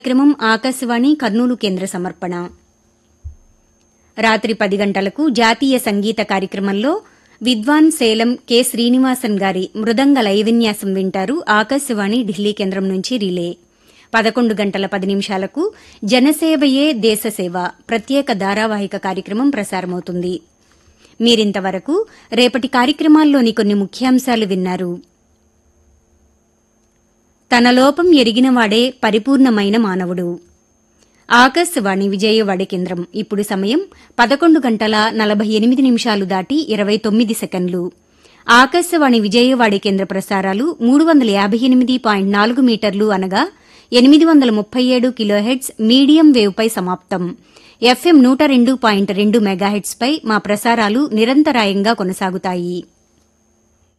కార్యక్రమం ఆకాశవాణి కర్నూలు కేంద్ర సమర్పణ రాత్రి పది గంటలకు జాతీయ సంగీత కార్యక్రమంలో విద్వాన్ సేలం కె శ్రీనివాసన్ గారి మృదంగ లైవిన్యాసం వింటారు ఆకాశవాణి ఢిల్లీ కేంద్రం నుంచి రిలే పదకొండు గంటల పది నిమిషాలకు జనసేవయే దేశసేవ ప్రత్యేక ధారావాహిక కార్యక్రమం ప్రసారమవుతుంది మీరింతవరకు రేపటి కార్యక్రమాల్లోని కొన్ని ముఖ్యాంశాలు విన్నారు తన లోపం ఎరిగినవాడే పరిపూర్ణమైన మానవుడు ఆకాశవాణి విజయవాడ కేంద్రం ఇప్పుడు సమయం పదకొండు గంటల నలభై ఎనిమిది నిమిషాలు దాటి ఇరవై తొమ్మిది సెకండ్లు ఆకాశవాణి విజయవాడ కేంద్ర ప్రసారాలు మూడు వందల యాభై ఎనిమిది పాయింట్ నాలుగు మీటర్లు అనగా ఎనిమిది వందల ముప్పై ఏడు కిలోహెడ్స్ మీడియం వేవ్పై సమాప్తం ఎఫ్ఎం నూట రెండు పాయింట్ రెండు మెగాహెడ్స్పై మా ప్రసారాలు నిరంతరాయంగా కొనసాగుతాయి